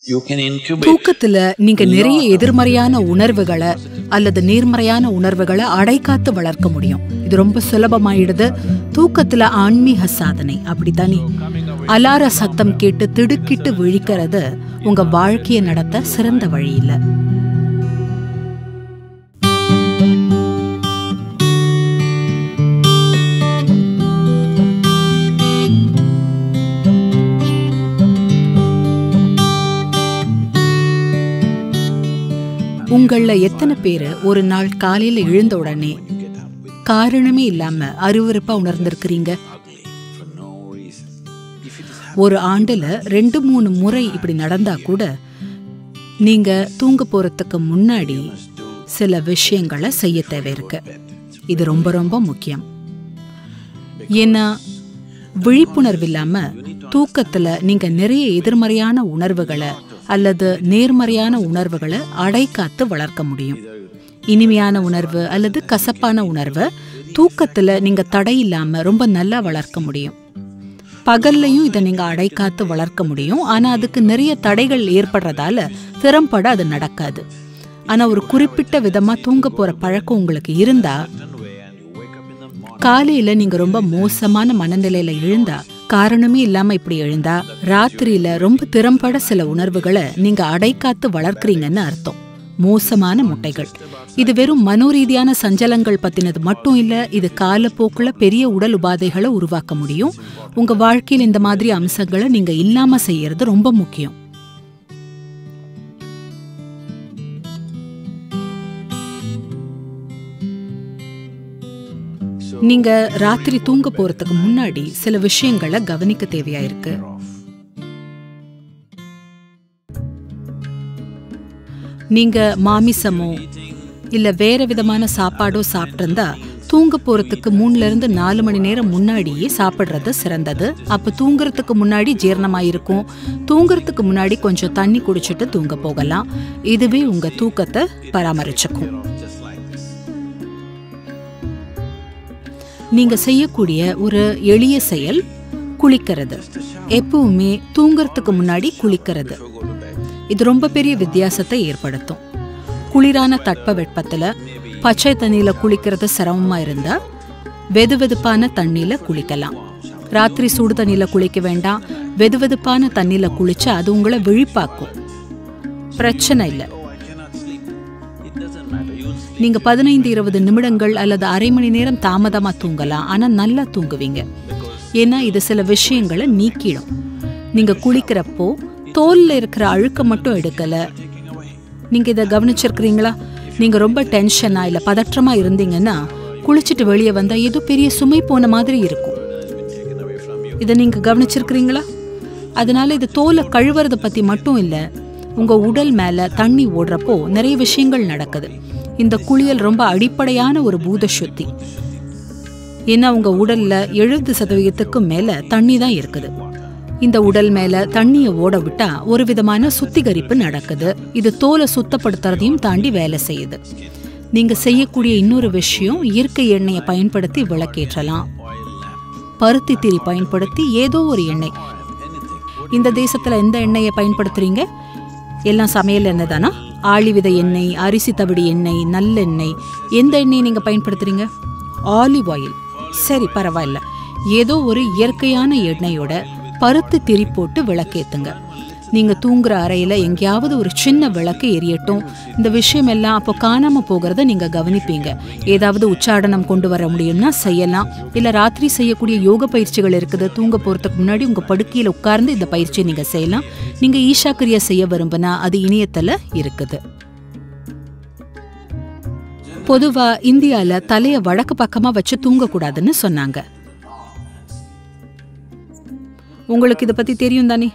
You can incubate. தூக்கத்துல நீங்க நிறைய எதிர்மறையான உணர்வுகளை அல்லது நேர்மறையான உணர்வுகளை அடைக்காத்து வளர்க்க முடியும் இது ரொம்ப சுலபமாயிடுது தூக்கத்துல ஆன்மீக சாதனை அப்படித்தானே அலார சத்தம் கேட்டு திடுக்கிட்டு விழிக்கிறது உங்க வாழ்க்கையை நடத்த சிறந்த வழி இல்ல உங்கள எத்தனை பேர் ஒரு நாள் காலையில எழுந்த உடனே காரணமே இல்லாம அருவருப்பா உணர்ந்திருக்கிறீங்க For no reason. If it is ஒரு ஆண்டுல ரெண்டு மூணு முறை இப்படி நடந்தா கூட நீங்க தூங்க போறதுக்கு முன்னாடி சில விஷயங்களை செய்ய தேவை இருக்கு இது ரொம்ப ரொம்ப முக்கியம் ஏன்னா விழிப்புணர்வு இல்லாம தூக்கத்துல நீங்க நிறைய எதிர்மறையான உணர்வுகளை அல்லது நேர்மறையான உணர்வுகளை அடைக்காத்து வளர்க்க முடியும் இனிமையான உணர்வு அல்லது கசப்பான உணர்வை தூக்கத்துல நீங்க தடை இல்லாம ரொம்ப நல்லா வளர்க்க முடியும் பகல்லையும் இதை நீங்க அடைக்காத்து வளர்க்க முடியும் ஆனா அதுக்கு நிறைய தடைகள் ஏற்படுறதால திறம்பட அது நடக்காது ஆனா ஒரு குறிப்பிட்ட விதமா தூங்க போற பழக்கம் உங்களுக்கு இருந்தா காலையில நீங்க ரொம்ப மோசமான மனநிலையில எழுந்தா காரணமே இல்லாம இப்படி எழுந்தா ராத்திரியில ரொம்ப திறம்பட சில உணர்வுகளை நீங்க அடைக்காத்து வளர்க்குறீங்கன்னு அர்த்தம் மோசமான முட்டைகள் இது வெறும் மனோரீதியான சஞ்சலங்கள் பத்தினது மட்டும் இல்ல இது காலப்போக்குல பெரிய உடல் உபாதைகளை உருவாக்க முடியும் உங்க வாழ்க்கையில் இந்த மாதிரி அம்சங்களை நீங்க இல்லாம செய்யறது ரொம்ப முக்கியம் நீங்க ராத்திரி தூங்க போறதுக்கு முன்னாடி சில விஷயங்களை கவனிக்க தேவையா இருக்கு நீங்க மாமிசமோ இல்ல வேற விதமான சாப்பாடோ சாப்பிட்டிருந்தா தூங்க போறதுக்கு மூணுல இருந்து நாலு மணி நேரம் முன்னாடியே சாப்பிடுறது சிறந்தது அப்ப தூங்குறதுக்கு முன்னாடி ஜீரணமாயிருக்கும் தூங்குறதுக்கு முன்னாடி கொஞ்சம் தண்ணி குடிச்சிட்டு தூங்க போகலாம் இதுவே உங்க தூக்கத்தை பராமரிச்சுக்கும் நீங்க செய்யக்கூடிய ஒரு எளிய செயல் குளிக்கிறது எப்பவுமே தூங்குறதுக்கு முன்னாடி குளிக்கிறது இது ரொம்ப பெரிய வித்தியாசத்தை ஏற்படுத்தும் குளிரான தட்ப வெப்பத்துல பச்சை தண்ணியில குளிக்கிறது சிரமமா இருந்தா வெதுவெதுப்பான தண்ணியில குளிக்கலாம் ராத்திரி சுடு தண்ணியில குளிக்க வேண்டாம் வெதுவெதுப்பான தண்ணியில குளிச்சா அது உங்களை விழிப்பாக்கும் பிரச்சனை இல்லை நீங்க பதினைந்து இருபது நிமிடங்கள் அல்லது அரை மணி நேரம் தாமதமா தூங்கலாம் ஆனா நல்லா தூங்குவீங்க ஏன்னா இது சில விஷயங்களை நீக்கிடும் நீங்க குளிக்கிறப்போ தோல்ல இருக்கிற அழுக்க மட்டும் எடுக்கல நீங்க இதை கவனிச்சிருக்கிறீங்களா நீங்க ரொம்ப டென்ஷனா இல்ல பதற்றமா இருந்தீங்கன்னா குளிச்சுட்டு வெளியே வந்தா ஏதோ பெரிய சுமை போன மாதிரி இருக்கும் இதை நீங்க கவனிச்சிருக்கிறீங்களா அதனால இது தோலை கழுவுறத பத்தி மட்டும் இல்ல உங்க உடல் மேல தண்ணி ஓடுறப்போ நிறைய விஷயங்கள் நடக்குது இந்த குளியல் ரொம்ப அடிப்படையான ஒரு பூத சுத்தி ஏன்னா உங்க உடல்ல எழுபது சதவீதத்துக்கும் மேல தண்ணி தான் இருக்குது இந்த உடல் மேல தண்ணியை ஓட விட்டா ஒரு விதமான சுத்திகரிப்பு நடக்குது இது தோலை சுத்தப்படுத்துறதையும் தாண்டி வேலை செய்யுது நீங்க செய்யக்கூடிய இன்னொரு விஷயம் இயற்கை எண்ணெயை பயன்படுத்தி விளக்கேற்றலாம் பருத்தி திரி பயன்படுத்தி ஏதோ ஒரு எண்ணெய் இந்த தேசத்துல எந்த எண்ணெயை பயன்படுத்துறீங்க எல்லாம் சமையல் எண்ணெய் தானா ஆழிவித எண்ணெய் அரிசி தவிடு எண்ணெய் நல்லெண்ணெய் எந்த எண்ணெய் நீங்க பயன்படுத்துறீங்க ஆலிவ் ஆயில் சரி பரவாயில்ல ஏதோ ஒரு இயற்கையான எண்ணெயோட பருத்து திரி போட்டு விளக்கேத்துங்க நீங்க தூங்குற அறையில எங்கேயாவது ஒரு சின்ன விளக்கு எரியட்டும் இந்த விஷயம் எல்லாம் அப்போ காணாம போகிறத நீங்க கவனிப்பீங்க ஏதாவது உச்சாடனம் கொண்டு வர முடியும்னா செய்யலாம் இல்ல ராத்திரி செய்யக்கூடிய யோக பயிற்சிகள் இருக்குது தூங்க போறதுக்கு முன்னாடி உங்க படுக்கையில உட்கார்ந்து இந்த பயிற்சியை நீங்க செய்யலாம் நீங்க ஈஷா கிரியா செய்ய விரும்பினா அது இணையத்துல இருக்குது பொதுவா இந்தியால தலைய வடக்கு பக்கமா வச்சு தூங்கக்கூடாதுன்னு சொன்னாங்க உங்களுக்கு இத பத்தி தெரியும் தானே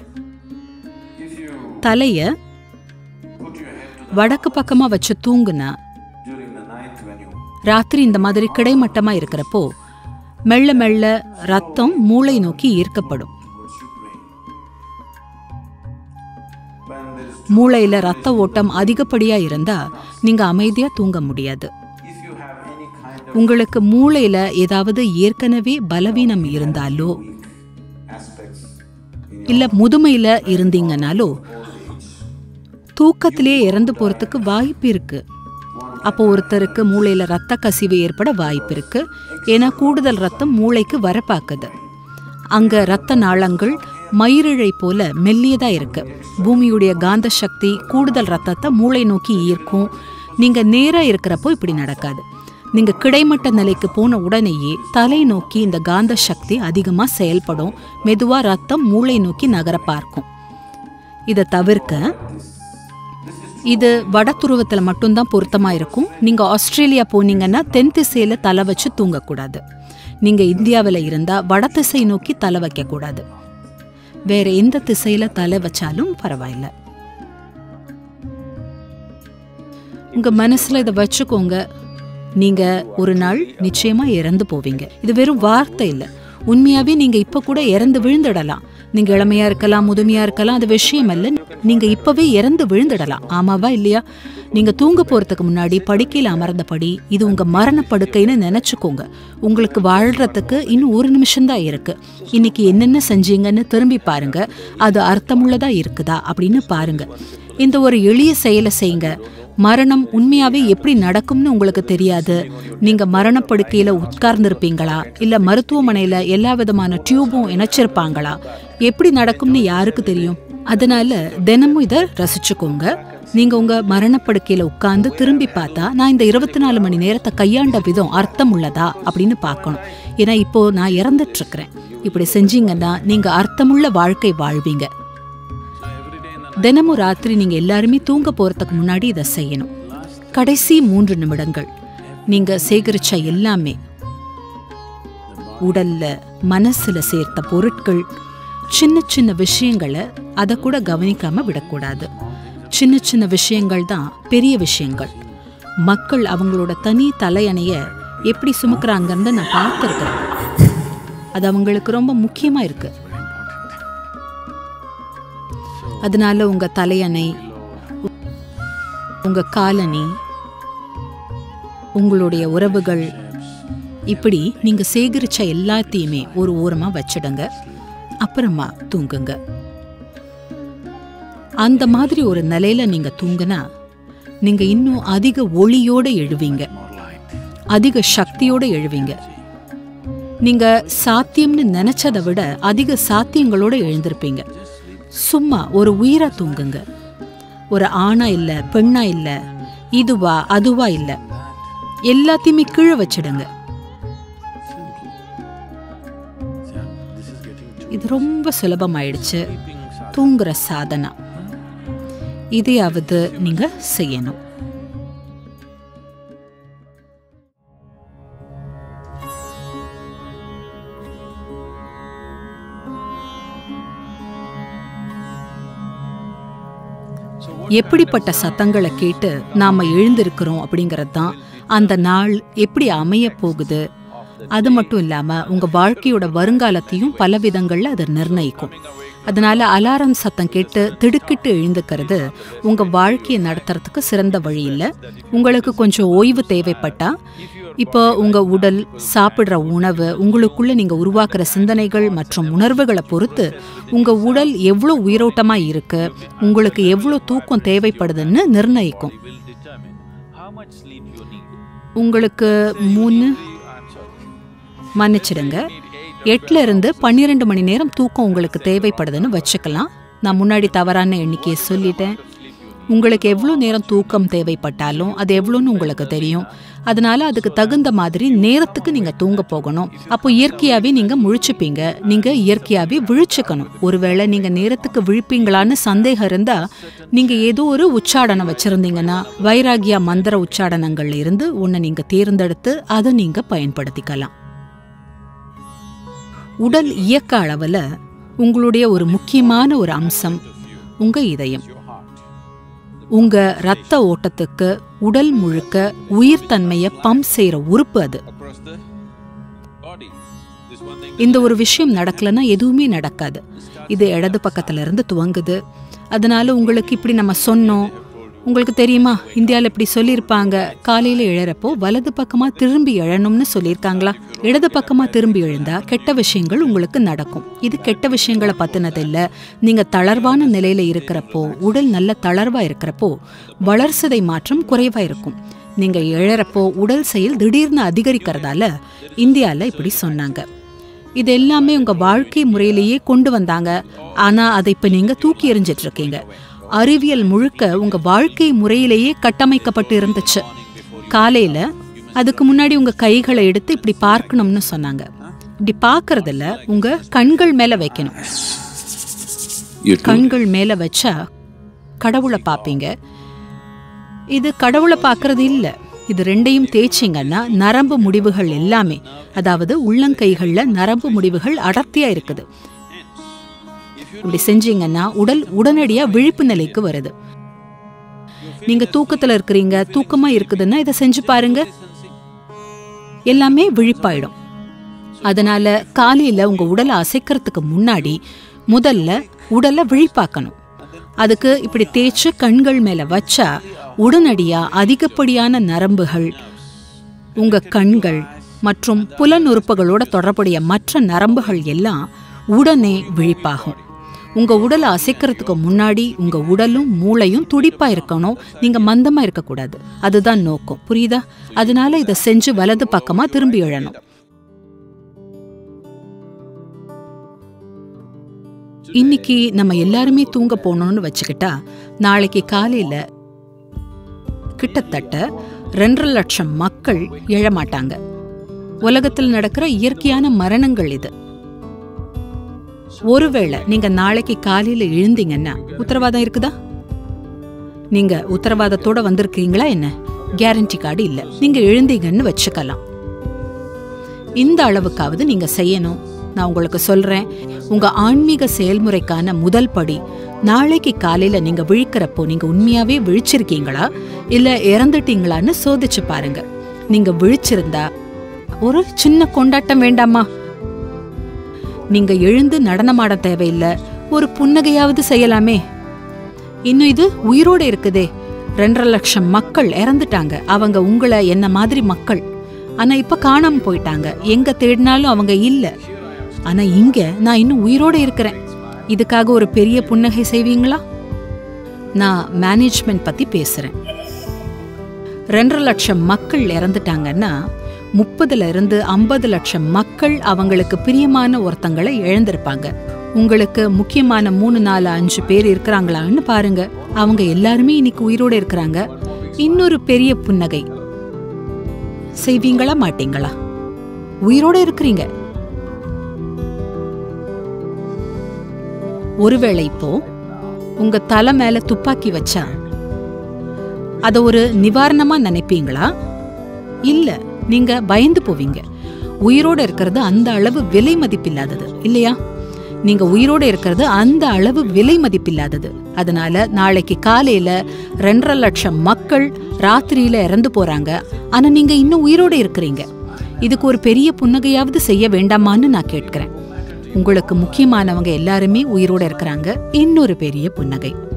தலைய வடக்கு பக்கமா வச்சு தூங்குனா ராத்திரி இந்த மாதிரி கிடைமட்டமா இருக்கிறப்போ மெல்ல மெல்ல ரத்தம் மூளை நோக்கி ஈர்க்கப்படும் மூளையில ரத்த ஓட்டம் அதிகப்படியா இருந்தா நீங்க அமைதியா தூங்க முடியாது உங்களுக்கு மூளையில ஏதாவது ஏற்கனவே பலவீனம் இருந்தாலோ இல்ல முதுமையில இருந்தீங்கனாலோ தூக்கத்திலேயே இறந்து போறதுக்கு வாய்ப்பு இருக்கு அப்போ ஒருத்தருக்கு மூளையில ரத்த கசிவு ஏற்பட வாய்ப்பு இருக்கு ஏன்னா கூடுதல் ரத்தம் மூளைக்கு வரப்பாக்குது அங்க ரத்த நாளங்கள் மயிரிழை போல மெல்லியதா இருக்கு பூமியுடைய காந்த சக்தி கூடுதல் ரத்தத்தை மூளை நோக்கி ஈர்க்கும் நீங்க நேரா இருக்கிறப்போ இப்படி நடக்காது நீங்க கிடைமட்ட நிலைக்கு போன உடனேயே தலை நோக்கி இந்த காந்த சக்தி அதிகமா செயல்படும் மெதுவா ரத்தம் மூளை நோக்கி நகர பார்க்கும் இதை தவிர்க்க இது வட துருவத்துல மட்டும்தான் பொருத்தமா இருக்கும் நீங்க ஆஸ்திரேலியா போனீங்கன்னா தென் திசையில தலை வச்சு தூங்கக்கூடாது நீங்க இந்தியாவில் இருந்தா வட திசை நோக்கி தலை வைக்க கூடாது வேற எந்த திசையில தலை வச்சாலும் பரவாயில்ல உங்க மனசுல இதை வச்சுக்கோங்க நீங்க ஒரு நாள் நிச்சயமா இறந்து போவீங்க இது வெறும் வார்த்தை இல்ல உண்மையாவே நீங்க இப்ப கூட இறந்து விழுந்துடலாம் நீங்க இளமையா இருக்கலாம் முதுமையா இருக்கலாம் அது விஷயம் அல்ல நீங்க இப்பவே இறந்து விழுந்துடலாம் ஆமாவா இல்லையா நீங்க தூங்க போறதுக்கு முன்னாடி படுக்கையில அமர்ந்தபடி இது உங்க மரண படுக்கைன்னு நினைச்சுக்கோங்க உங்களுக்கு வாழ்றதுக்கு இன்னும் ஒரு நிமிஷம்தான் இருக்கு இன்னைக்கு என்னென்ன செஞ்சீங்கன்னு திரும்பி பாருங்க அது அர்த்தமுள்ளதா இருக்குதா அப்படின்னு பாருங்க இந்த ஒரு எளிய செயலை செய்யுங்க மரணம் உண்மையாவே எப்படி நடக்கும்னு உங்களுக்கு தெரியாது நீங்க மரணப்படுக்கையில உட்கார்ந்திருப்பீங்களா இல்ல மருத்துவமனையில எல்லா விதமான டியூபும் இணைச்சிருப்பாங்களா எப்படி நடக்கும்னு யாருக்கு தெரியும் அதனால தினமும் இதை ரசிச்சுக்கோங்க நீங்க உங்க மரணப்படுக்கையில உட்கார்ந்து திரும்பி பார்த்தா நான் இந்த இருபத்தி நாலு மணி நேரத்தை கையாண்ட விதம் அர்த்தம் உள்ளதா அப்படின்னு பார்க்கணும் ஏன்னா இப்போ நான் இறந்துட்டு இருக்கிறேன் இப்படி செஞ்சீங்கன்னா நீங்க அர்த்தமுள்ள வாழ்க்கை வாழ்வீங்க தினமும் ராத்திரி நீங்க எல்லாருமே தூங்க போறதுக்கு முன்னாடி இதை செய்யணும் கடைசி மூன்று நிமிடங்கள் நீங்க சேகரிச்ச எல்லாமே உடல்ல மனசுல சேர்த்த பொருட்கள் சின்ன சின்ன விஷயங்களை அதை கூட கவனிக்காம விடக்கூடாது சின்ன சின்ன விஷயங்கள் தான் பெரிய விஷயங்கள் மக்கள் அவங்களோட தனி தலையணைய எப்படி சுமக்குறாங்கன்னு நான் பார்த்துருக்கிறேன் அது அவங்களுக்கு ரொம்ப முக்கியமா இருக்கு அதனால உங்க தலையணை உ- உங்க காலணி உங்களுடைய உறவுகள் இப்படி நீங்க சேகரிச்ச எல்லாத்தையுமே ஒரு ஓரமா வச்சிடுங்க அப்புறமா தூங்குங்க அந்த மாதிரி ஒரு நிலையில நீங்க தூங்குனா நீங்க இன்னும் அதிக ஒளியோட எழுவீங்க அதிக சக்தியோட எழுவீங்க நீங்க சாத்தியம்னு நினைச்சதை விட அதிக சாத்தியங்களோட எழுந்திருப்பீங்க சும்மா ஒரு உயிரா தூங்குங்க ஒரு ஆணா இல்ல பெண்ணா இல்ல இதுவா அதுவா இல்ல எல்லாத்தையுமே கீழே வச்சிடுங்க இது ரொம்ப சுலபமாயிடுச்சு தூங்குற சாதனா இதையாவது நீங்க செய்யணும் எப்படிப்பட்ட சத்தங்களை கேட்டு நாம எழுந்திருக்கிறோம் அப்படிங்கிறது தான் அந்த நாள் எப்படி அமைய போகுது அது மட்டும் இல்லாம உங்க வாழ்க்கையோட வருங்காலத்தையும் பல விதங்கள்ல அது நிர்ணயிக்கும் அதனால அலாரம் சத்தம் கேட்டு திடுக்கிட்டு எழுந்துக்கிறது உங்க வாழ்க்கையை நடத்துறதுக்கு சிறந்த வழி இல்லை உங்களுக்கு கொஞ்சம் ஓய்வு தேவைப்பட்டா இப்போ உங்க உடல் சாப்பிடுற உணவு உங்களுக்குள்ள நீங்க உருவாக்குற சிந்தனைகள் மற்றும் உணர்வுகளை பொறுத்து உங்க உடல் எவ்வளோ உயிரோட்டமா இருக்கு உங்களுக்கு எவ்வளோ தூக்கம் தேவைப்படுதுன்னு நிர்ணயிக்கும் will determine how much sleep you need. உங்களுக்கு மூணு மன்னிச்சிடுங்க எட்டுல இருந்து பன்னிரெண்டு மணி நேரம் தூக்கம் உங்களுக்கு தேவைப்படுதுன்னு வச்சுக்கலாம் நான் முன்னாடி தவறான எண்ணிக்கையை சொல்லிட்டேன் உங்களுக்கு எவ்வளோ நேரம் தூக்கம் தேவைப்பட்டாலும் அது எவ்வளோன்னு உங்களுக்கு தெரியும் அதனால அதுக்கு தகுந்த மாதிரி நேரத்துக்கு நீங்க தூங்க போகணும் அப்போ இயற்கையாவே நீங்க முழிச்சுப்பீங்க நீங்க இயற்கையாவே விழிச்சுக்கணும் ஒருவேளை நீங்க நேரத்துக்கு விழிப்பீங்களான்னு சந்தேகம் இருந்தா நீங்க ஏதோ ஒரு உச்சாடனம் வச்சிருந்தீங்கன்னா வைராகியா மந்திர உச்சாடனங்கள்ல இருந்து ஒன்னு நீங்க தேர்ந்தெடுத்து அதை நீங்க பயன்படுத்திக்கலாம் உடல் இயக்க அளவுல உங்களுடைய ஒரு முக்கியமான ஒரு அம்சம் உங்க இதயம் உங்க ரத்த ஓட்டத்துக்கு உடல் முழுக்க உயிர்த்தன்மையை பம்ப் செய்யற உறுப்பு அது Across the body. This one thing இந்த ஒரு விஷயம் நடக்கலன்னா எதுவுமே நடக்காது இது இடது பக்கத்துல இருந்து துவங்குது அதனால உங்களுக்கு இப்படி நம்ம சொன்னோம் உங்களுக்கு தெரியுமா இந்தியாவில் இப்படி சொல்லியிருப்பாங்க காலையில் எழறப்போ வலது பக்கமாக திரும்பி எழணும்னு சொல்லியிருக்காங்களா இடது பக்கமாக திரும்பி எழுந்தா கெட்ட விஷயங்கள் உங்களுக்கு நடக்கும் இது கெட்ட விஷயங்களை பற்றினது இல்லை நீங்கள் தளர்வான நிலையில் இருக்கிறப்போ உடல் நல்ல தளர்வாக இருக்கிறப்போ வளர்சதை மாற்றம் குறைவாக இருக்கும் நீங்கள் எழறப்போ உடல் செயல் திடீர்னு அதிகரிக்கிறதால இந்தியாவில் இப்படி சொன்னாங்க இது எல்லாமே உங்க வாழ்க்கை முறையிலேயே கொண்டு வந்தாங்க ஆனா அதை இப்ப நீங்க தூக்கி எறிஞ்சிட்டு இருக்கீங்க அறிவியல் முழுக்க உங்க வாழ்க்கை முறையிலேயே கட்டமைக்கப்பட்டு இருந்துச்சு காலையில அதுக்கு முன்னாடி உங்க கைகளை எடுத்து இப்படி பார்க்கணும்னு சொன்னாங்க இப்படி பார்க்கறதுல உங்க கண்கள் மேல வைக்கணும் You too. கண்கள் மேல வச்சா கடவுளை பார்ப்பீங்க இது கடவுளை பார்க்கறது இல்ல இது ரெண்டையும் தேய்ச்சிங்கன்னா நரம்பு முடிவுகள் எல்லாமே அதாவது உள்ளங்கைகள்ல நரம்பு முடிவுகள் அடர்த்தியா இருக்குது இப்படி செஞ்சீங்கன்னா உடல் உடனடியா விழிப்பு நிலைக்கு வருது நீங்க தூக்கத்துல இருக்கிறீங்க தூக்கமா இருக்குதுன்னா இதை செஞ்சு பாருங்க எல்லாமே விழிப்பாயிடும் அதனால காலையில உங்க உடலை அசைக்கிறதுக்கு முன்னாடி முதல்ல உடலை விழிப்பாக்கணும் அதுக்கு இப்படி தேய்ச்சு கண்கள் மேல வச்சா உடனடியா அதிகப்படியான நரம்புகள் உங்க கண்கள் மற்றும் புலனுறுப்புகளோட தொடர்புடைய மற்ற நரம்புகள் எல்லாம் உடனே விழிப்பாகும் உங்க உடலை அசைக்கிறதுக்கு முன்னாடி உங்க உடலும் மூளையும் துடிப்பா இருக்கணும் நீங்க மந்தமா இருக்கக்கூடாது அதுதான் நோக்கம் புரியுதா அதனால இதை செஞ்சு வலது பக்கமா திரும்பி எழணும் இன்னைக்கு நம்ம எல்லாருமே தூங்க போனோம்னு வச்சுக்கிட்டா நாளைக்கு காலையில கிட்டத்தட்ட ரெண்டரை லட்சம் மக்கள் எழமாட்டாங்க உலகத்தில் நடக்கிற இயற்கையான மரணங்கள் இது ஒருவேளை நீங்க நாளைக்கு காலையில எழுந்தீங்கன்னா உத்தரவாதம் இருக்குதா நீங்க உத்தரவாதத்தோட வந்திருக்கீங்களா என்ன கேரண்டி கார்டு இல்ல நீங்க எழுந்தீங்கன்னு வச்சுக்கலாம் இந்த அளவுக்காவது நீங்க செய்யணும் நான் உங்களுக்கு சொல்றேன் உங்க ஆன்மீக செயல்முறைக்கான முதல் படி நாளைக்கு காலையில நீங்க விழிக்கிறப்போ நீங்க உண்மையாவே விழிச்சிருக்கீங்களா இல்ல இறந்துட்டீங்களான்னு சோதிச்சு பாருங்க நீங்க விழிச்சிருந்தா ஒரு சின்ன கொண்டாட்டம் வேண்டாமா நீங்க எழுந்து நடனமாட தேவையில்லை ஒரு புன்னகையாவது செய்யலாமே இன்னும் இது உயிரோட இருக்குதே ரெண்டரை லட்சம் மக்கள் இறந்துட்டாங்க அவங்க உங்களை என்ன மாதிரி மக்கள் ஆனா இப்ப காணாம போயிட்டாங்க எங்க தேடினாலும் அவங்க இல்ல ஆனா இங்க நான் இன்னும் உயிரோட இருக்கிறேன் இதுக்காக ஒரு பெரிய புன்னகை செய்வீங்களா நான் மேனேஜ்மெண்ட் பத்தி பேசுறேன் ரெண்டரை லட்சம் மக்கள் இறந்துட்டாங்கன்னா முப்பதுல இருந்து ஐம்பது லட்சம் மக்கள் அவங்களுக்கு பிரியமான ஒருத்தங்களை இழந்திருப்பாங்க உங்களுக்கு முக்கியமான மூணு நாலு அஞ்சு பேர் இருக்கிறாங்களான்னு பாருங்க அவங்க எல்லாருமே இன்னைக்கு உயிரோட இருக்கிறாங்க இன்னொரு பெரிய புன்னகை செய்வீங்களா மாட்டீங்களா உயிரோட இருக்கிறீங்க ஒருவேளை இப்போ உங்க தலை மேல துப்பாக்கி வச்சா அத ஒரு நிவாரணமா நினைப்பீங்களா இல்ல நீங்க பயந்து போவீங்க உயிரோட இருக்கிறது அந்த அளவு விலை மதிப்பில்லாதது இல்லையா நீங்க உயிரோட இருக்கிறது அந்த அளவு விலை மதிப்பில்லாதது அதனால நாளைக்கு காலையில ரெண்டரை லட்சம் மக்கள் ராத்திரியில இறந்து போறாங்க ஆனா நீங்க இன்னும் உயிரோட இருக்கிறீங்க இதுக்கு ஒரு பெரிய புன்னகையாவது செய்ய வேண்டாமான்னு நான் கேட்கிறேன் உங்களுக்கு முக்கியமானவங்க எல்லாருமே உயிரோட இருக்கிறாங்க இன்னொரு பெரிய புன்னகை